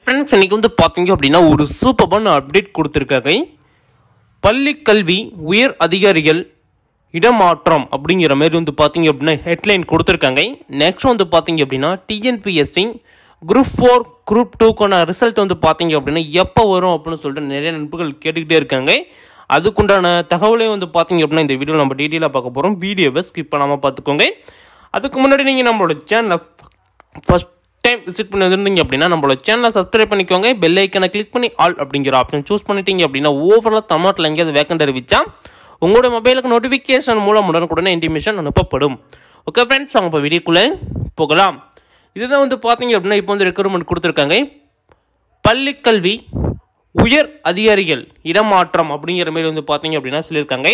friends இன்னைக்கு வந்து பார்த்தீங்க அப்படின்னா ஒரு சூப்பரான அப்டேட் கொடுத்துருக்காங்க பள்ளி கல்வி உயர் அதிகாரிகள் இடமாற்றம் அப்படிங்கிற மாதிரி வந்து பார்த்தீங்க அப்படின்னா ஹெட்லைன் கொடுத்துருக்காங்க நெக்ஸ்ட் வந்து பார்த்தீங்க அப்படின்னா டிஎன்பிஎஸ்சி குரூப் ஃபோர் குரூப் டூக்கான ரிசல்ட் வந்து பார்த்தீங்க அப்படின்னா எப்போ வரும் அப்படின்னு சொல்லிட்டு நிறைய நண்பர்கள் கேட்டுக்கிட்டே இருக்காங்க அதுக்குண்டான தகவலையும் வந்து பார்த்தீங்க அப்படின்னா இந்த வீடியோ நம்ம டீட்டெயிலாக பார்க்க போகிறோம் வீடியோவை ஸ்கிப் பண்ணாமல் பார்த்துக்கோங்க அதுக்கு முன்னாடி நீங்கள் நம்மளோட சேனலை ஃபஸ்ட் டைம் விசிட் பண்ணி வந்திருந்தீங்க அப்படின்னா நம்மளோட சேனலை சப்ஸ்கிரைப் பண்ணிக்கோங்க பெல் ஐக்கனை கிளிக் பண்ணி ஆல் அப்படிங்கிற ஆப்ஷன் சூஸ் பண்ணிட்டீங்க அப்படின்னா ஓவரால் தமிழ்நாட்டில் எங்கேயாவது வேக்கண்ட் அறிவிச்சா உங்களோட மொபைலுக்கு நோட்டிஃபிகேஷன் மூலம் உடனுக்குடனே இன்டிமேஷன் அனுப்பப்படும் ஓகே ஃப்ரெண்ட்ஸ் அவங்க இப்போ வீடியோக்குள்ளே போகலாம் இதுதான் வந்து பார்த்தீங்க அப்படின்னா இப்போ வந்து ரெக்ரூட்மெண்ட் கொடுத்துருக்காங்க பள்ளிக்கல்வி உயர் அதிகாரிகள் இடமாற்றம் அப்படிங்கிற மாதிரி வந்து பார்த்தீங்க அப்படின்னா சொல்லியிருக்காங்க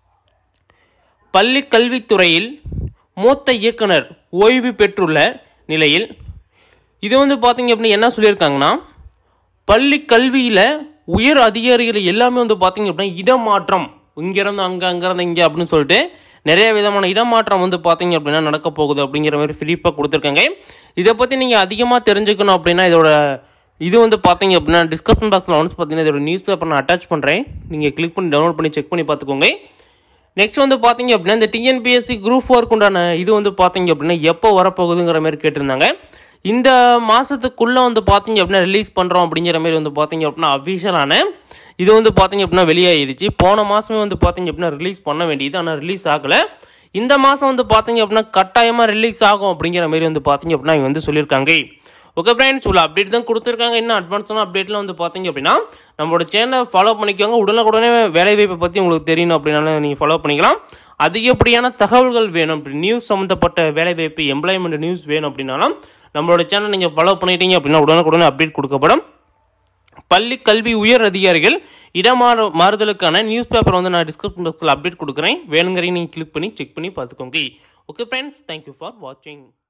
பள்ளி கல்வித்துறையில் மூத்த இயக்குனர் ஓய்வு பெற்றுள்ள நிலையில் இது வந்து பார்த்தீங்க அப்படின்னா என்ன சொல்லியிருக்காங்கன்னா பள்ளி கல்வியில் உயர் அதிகாரிகள் எல்லாமே வந்து பார்த்தீங்க அப்படின்னா இடமாற்றம் இங்கேருந்து அங்கே அங்கேருந்து இங்கே அப்படின்னு சொல்லிட்டு நிறைய விதமான இடமாற்றம் வந்து பார்த்தீங்க அப்படின்னா நடக்க போகுது அப்படிங்கிற மாதிரி ஃப்ரீப்பாக கொடுத்துருக்காங்க இதை பற்றி நீங்கள் அதிகமாக தெரிஞ்சுக்கணும் அப்படின்னா இதோட இது வந்து பார்த்தீங்க அப்படின்னா டிஸ்கிரிப்ஷன் பாக்ஸில் ஒன்ஸ் பார்த்தீங்கன்னா இதோட நியூஸ் பேப்பர் நான் அட்டாச் பண்ணுறேன் நீங்கள் கிளிக் பண்ணி டவுன்லோட் பண்ணி செக் பண்ணி பார்த்துக்கோங்க நெக்ஸ்ட் வந்து பார்த்தீங்க அப்படின்னா இந்த டிஎன்பிஎஸ்சி குரூப் ஃபோருக்கு உண்டான இது வந்து பார்த்தீங்க அப்படின்னா எப்போ வரப்போகுதுங்கிற மாதிரி கேட்டிருந்தாங்க இந்த மாதத்துக்குள்ளே வந்து பார்த்தீங்க அப்படின்னா ரிலீஸ் பண்ணுறோம் அப்படிங்கிற மாதிரி வந்து பார்த்தீங்க அப்படின்னா அஃபிஷியலான இது வந்து பார்த்தீங்க அப்படின்னா வெளியாகிடுச்சு போன மாதமே வந்து பார்த்தீங்க அப்படின்னா ரிலீஸ் பண்ண வேண்டியது ஆனால் ரிலீஸ் ஆகலை இந்த மாதம் வந்து பார்த்தீங்க அப்படின்னா கட்டாயமாக ரிலீஸ் ஆகும் அப்படிங்கிற மாதிரி வந்து பார்த்தீங்க அப்படின்னா இவங்க வந்து சொல்லியிருக்காங்க ஓகே ஃப்ரெண்ட்ஸ் உள்ள அப்டேட் தான் கொடுத்துருக்காங்க இன்னும் அட்வான்ஸான அப்டேட்லாம் வந்து பார்த்தீங்க அப்படின்னா நம்மளோட சேனலை ஃபாலோ பண்ணிக்கோங்க உடனுக்குடனே வேலைவாய்ப்பை பற்றி உங்களுக்கு தெரியணும் அப்படின்னாலும் நீங்கள் ஃபாலோ பண்ணிக்கலாம் அதிகப்படியான தகவல்கள் வேணும் அப்படி நியூஸ் சம்மந்தப்பட்ட வேலைவாய்ப்பு எம்ப்ளாய்மெண்ட் நியூஸ் வேணும் அப்படின்னாலும் நம்மளோட சேனல் நீங்கள் ஃபாலோ பண்ணிட்டீங்க அப்படின்னா உடனுக்குடனே அப்டேட் கொடுக்கப்படும் பள்ளி கல்வி உயர் அதிகாரிகள் இடமாறு மாறுதலுக்கான நியூஸ் பேப்பர் வந்து நான் டிஸ்கிரிப்ஷன் பாக்ஸில் அப்டேட் கொடுக்குறேன் வேணுங்கிறீங்க நீங்கள் கிளிக் பண்ணி செக் பண்ணி பார்த்துக்கோங்க ஓகே ஃப்ரெண்ட்ஸ் தேங்க்யூ ஃபார் வாட்சிங்